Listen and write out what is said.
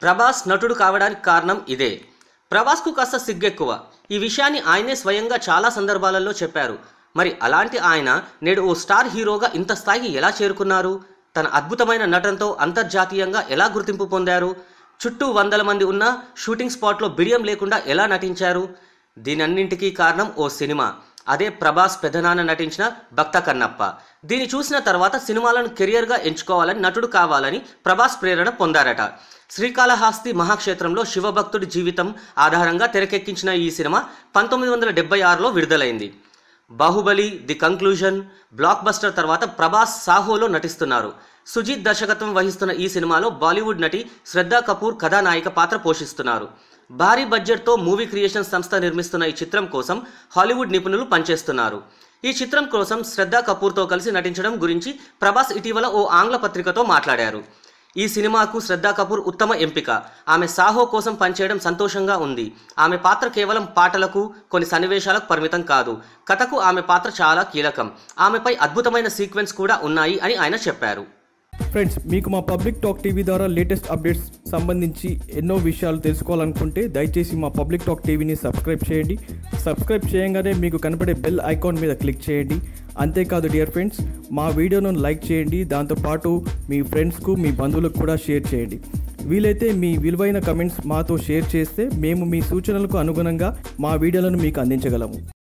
ప్రభాస్ నటుడు కావడానికి కారణం ఇదే ప్రభాస్కు కాస్త సిగ్గెక్కువ ఈ విషయాన్ని ఆయనే స్వయంగా చాలా సందర్భాలలో చెప్పారు మరి అలాంటి ఆయన నేడు ఓ స్టార్ హీరోగా ఇంత స్థాయికి ఎలా చేరుకున్నారు తన అద్భుతమైన నటనతో అంతర్జాతీయంగా ఎలా గుర్తింపు పొందారు చుట్టూ వందల మంది ఉన్న షూటింగ్ స్పాట్లో బిడియం లేకుండా ఎలా నటించారు దీనన్నింటికీ కారణం ఓ సినిమా అదే ప్రభాస్ పెదనాన్న నటించిన భక్త కన్నప్ప దీన్ని చూసిన తర్వాత సినిమాలను కెరియర్గా ఎంచుకోవాలని నటుడు కావాలని ప్రభాస్ ప్రేరణ పొందారట శ్రీకాళహస్తి మహాక్షేత్రంలో శివభక్తుడి జీవితం ఆధారంగా తెరకెక్కించిన ఈ సినిమా పంతొమ్మిది వందల డెబ్బై ఆరులో విడుదలైంది Baahubali the conclusion blockbuster తర్వాత ప్రభాస్ సాహోలో నటిస్తున్నారు సుజీత్ దర్శకత్వం వహిస్తున్న ఈ సినిమాలో బాలీవుడ్ నటి శ్రద్ధా కపూర్ కథానాయిక పాత్ర పోషిస్తున్నారు భారీ బడ్జెట్తో మూవీ క్రియేషన్ సంస్థ నిర్మిస్తున్న ఈ చిత్రం కోసం హాలీవుడ్ నిపుణులు పనిచేస్తున్నారు ఈ చిత్రం కోసం శ్రద్ధా కపూర్తో కలిసి నటించడం గురించి ప్రభాస్ ఇటీవల ఓ ఆంగ్ల పత్రికతో మాట్లాడారు ఈ సినిమాకు శ్రద్ధా కపూర్ ఉత్తమ ఎంపిక ఆమె సాహో కోసం పనిచేయడం సంతోషంగా ఉంది ఆమె పాత్ర కేవలం పాటలకు కొన్ని సన్నివేశాలకు పరిమితం కాదు కథకు ఆమె పాత్ర చాలా కీలకం ఆమెపై అద్భుతమైన సీక్వెన్స్ కూడా ఉన్నాయి అని ఆయన చెప్పారు ఫ్రెండ్స్ మీకు మా పబ్లిక్ టాక్ టీవీ ద్వారా లేటెస్ట్ అప్డేట్స్ సంబంధించి ఎన్నో విషయాలు తెలుసుకోవాలనుకుంటే దయచేసి మా పబ్లిక్ టాక్ టీవీని సబ్స్క్రైబ్ చేయండి సబ్స్క్రైబ్ చేయగానే మీకు కనపడే బెల్ ఐకాన్ మీద క్లిక్ చేయండి అంతేకాదు డియర్ ఫ్రెండ్స్ మా వీడియోను లైక్ చేయండి దాంతోపాటు మీ ఫ్రెండ్స్కు మీ బంధువులకు కూడా షేర్ చేయండి వీలైతే మీ విలువైన కమెంట్స్ మాతో షేర్ చేస్తే మేము మీ సూచనలకు అనుగుణంగా మా వీడియోలను మీకు అందించగలము